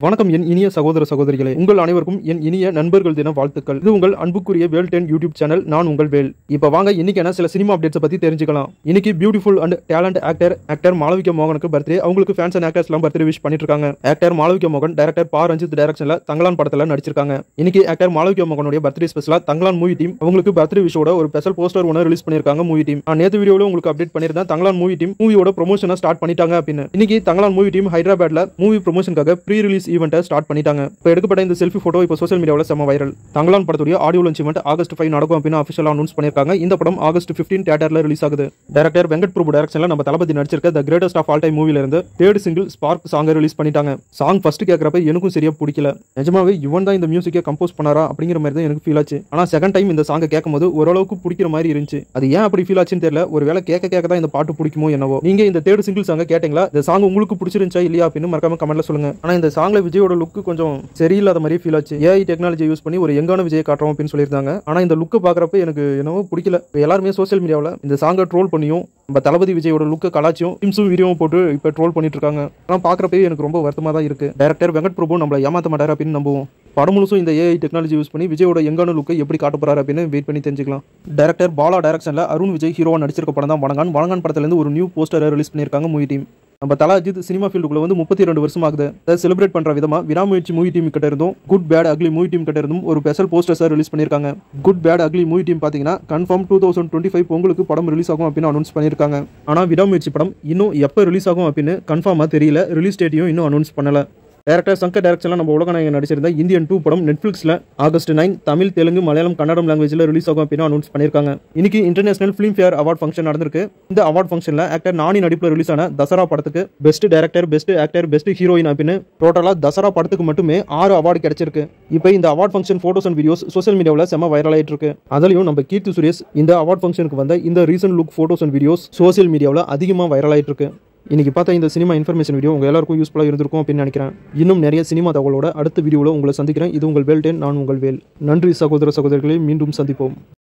வணக்கம் என் இனிய சகோதர சகோதரிகளே உங்கள் அனைவருக்கும் என் இனிய நண்பர்கள் தின வாழ்த்துக்கள் இது உங்கள் அன்புக்குரிய வேல் டென் யூடியூப் சேனல் நான் உங்கள் வேல் இப்போ வாங்க இன்னைக்கான சில சினிமா அப்டேட்ஸ் பத்தி தெரிஞ்சுக்கலாம் இன்னைக்கு beautiful and talent actor actor Malavika மோகனுக்கு பர்த்டே அவங்களுக்கு ஃபேன்ஸ் அண்ட் ஆக்டர்ஸ் எல்லாம் பர்த்டே விஷ் பண்ணிட்டு இருக்காங்க ஆக்டர் மாளவிகா மோகன் டைரக்டர் பா ரஞ்சித் டைரக்ஷன்ல தங்கலான் படத்துல நடிச்சிருக்காங்க இன்னைக்கு ஆக்டர் மாளவிகா மோகனுடைய பர்த்டே ஸ்பெஷலா தங்கலான் மூவி டீம் அவங்களுக்கு பர்த்டே விஷோட ஒரு ஸ்பெஷல் போஸ்டர் ஒன்று ரிலீஸ் பண்ணிருக்காங்க மூவி டீம் நான் நேற்று வீடியோல உங்களுக்கு அப்டேட் பண்ணிருந்தேன் தங்கலான் மூவி டீம் மூவியோட ப்ரொமோஷனை ஸ்டார்ட் பண்ணிட்டாங்க அப்படின்னு இன்னைக்கு தங்கலான் மூவி டீம் ஹைதராபாத்ல மூவி ப்ரொமோஷனுக்காக ப்ரீ ரிலீஸ் ஈவெண்ட்டை ஸ்டார்ட் பண்ணிட்டாங்க இப்போ எடுக்கப்பட்ட இந்த செல்ஃபி போட்டோ இப்போ சோஷியல் மீடியாவில் செம்ம வைரல் தங்கலான் படத்துடைய audio launch event August five நடக்கும் அப்படின்னு அஃபிஷியலாக அனௌன்ஸ் பண்ணிருக்காங்க இந்த படம் ஆகஸ்ட் ஃபிஃப்டீன் தியேட்டர்ல ரிலீஸ் ஆகுது டேரக்டர் வெங்கட் பிரபு டேரக்ஷன்ல நம்ம தளபதி நடிச்சிருக்க the greatest of all time மூவில இருந்து தேர்ட் சிங்கிள் ஸ்பார்க் சாங்கை ரிலீஸ் பண்ணிட்டாங்க சாங் ஃபர்ஸ்ட் கேட்கறப்ப எனக்கும் சரியா பிடிக்கல நிஜமாவே இவன் தான் இந்த மியூசிக்கை கம்போஸ் பண்ணாரா அப்படிங்கிற மாதிரி தான் எனக்கு ஃபீல் ஆச்சு ஆனா செகண்ட் டைம் இந்த சாங்கை கேட்கும்போது ஓரளவுக்கு பிடிக்கிற மாதிரி இருந்துச்சு அது ஏன் அப்படி ஃபீல் ஆச்சுன்னு தெரியல ஒருவேளை கேட்க கேட்க தான் இந்த பாட்டு பிடிக்குமோ என்னவோ நீங்க இந்த தேர்ட் சிங்கிள் சாங்கை கேட்டீங்களா இந்த சாங் உங்களுக்கு பிடிச்சிருந்துச்சா இல்லையா அப்படின்னு மறக்காம கமெண்ட்ல சொல்லுங்க ஆனா இந்த சாங்ல விஜயோட லுக் கொஞ்சம் சரியில்லாத மாதிரி ஃபீல் ஆச்சு ஏஐ டெக்னாலஜி யூஸ் பண்ணி ஒரு யங்கான விஜய் காட்டுறோம் அப்படின்னு சொல்லியிருந்தாங்க ஆனா இந்த லுக்கை பாக்குறப்ப எனக்கு என்னவோ பிடிக்கல இப்ப எல்லாருமே சோஷியல் மீடியாவில் இந்த சாங்கை ட்ரோல் பண்ணியும் நம்ம தளபதி விஜயோட லுக்கை கலாச்சியும் டிம்ஸும் வீடியோவும் போட்டு இப்போ ட்ரோல் பண்ணிட்டு இருக்காங்க ஆனால் பார்க்குறப்பே எனக்கு ரொம்ப வருத்தமாக தான் இருக்கு டேரக்டர் வெங்கட் பிரபு நம்மளை ஏமாத்த மாட்டார் அப்படின்னு நம்புவோம் படம் முழுசும் இந்த ஏஐ டெக்னாலஜி யூஸ் பண்ணி விஜயோட எங்கான லுக்கை எப்படி காட்ட போறாரு அப்படின்னு வெயிட் பண்ணி தெரிஞ்சுக்கலாம் டேரக்டர் பாலா டைரக்ஷனில் அருண் விஜய் ஹீரோவா நடிச்சிருக்க படம் தான் வணங்கான் வணங்கான் படத்துலேருந்து ஒரு நியூ போஸ்டரை ரிலீஸ் பண்ணியிருக்காங்க மூவி டீம் நம்ம தலா அஜித் சினிமா ஃபீல்டுக்குள்ள வந்து முப்பத்தி ரெண்டு வருஷம் ஆகுது அதை செலிப்ரேட் பண்ற விதமா விடாமுயற்சி மூவி டீம் கிட்ட இருந்தும் good bad ugly movie team கிட்ட இருந்தும் ஒரு ஸ்பெஷல் போஸ்டர்ஸை ரிலீஸ் பண்ணியிருக்காங்க good bad ugly movie team பார்த்தீங்கன்னா confirm two thousand twenty five பொங்கலுக்கு படம் ரிலீஸ் ஆகும் அப்படின்னு அனௌன்ஸ் பண்ணியிருக்காங்க ஆனால் விடாமுயற்சி படம் இன்னும் எப்போ ரிலீஸ் ஆகும் அப்படின்னு கன்ஃபார்மாக தெரியல ரிலீஸ் டேட்டையும் இன்னும் அனௌன்ஸ் பண்ணல டேரக்டர் சங்கர் டேரக்ஷனில் நம்ம உலகநாயகன் நடிச்சிருந்த இந்தியன் டூ படம் நெட்ஃப்ளிக்ஸில் ஆகஸ்ட் நைன் தமிழ் தெலுங்கு மலையாளம் கன்னடம் லாங்குவேஜில் ரிலீஸ் ஆகும் அப்படின்னு அனௌன்ஸ் பண்ணியிருக்காங்க இன்னைக்கு international film fare award function நடந்திருக்கு இந்த அவார்ட் ஃபங்க்ஷனில் ஆக்டர் நானி நடிப்பில் ரிலீஸ் ஆன தசரா படத்துக்கு best director best actor best heroine அப்படின்னு டோட்டலாக தசரா படத்துக்கு மட்டுமே ஆறு அவார்டு கிடைச்சிருக்கு இப்போ இந்த award function photos and videos social மீடியாவில் செம்ம வைரல் ஆயிட்டு இருக்கு அதுலயும் நம்ம கீர்த்தி சுரேஷ் இந்த அவார்ட் ஃபங்க்ஷனுக்கு வந்த இந்த recent look photos and videos social மீடியாவில் அதிகமாக வைரல் ஆயிட்டு இருக்கு இன்னைக்கு பார்த்த இந்த சினிமா இன்ஃபர்மேஷன் வீடியோ உங்கள் எல்லாருக்கும் யூஸ்ஃபுல்லாக இருந்திருக்கும் அப்படின்னு நினைக்கிறேன் இன்னும் நிறைய சினிமா தகவலோட அடுத்த வீடியோவில் உங்களை சந்திக்கிறேன் இது உங்கள் வேல் டென் நான் உங்கள் வேல் நன்றி சகோதர சகோதரிகளை மீண்டும் சந்திப்போம்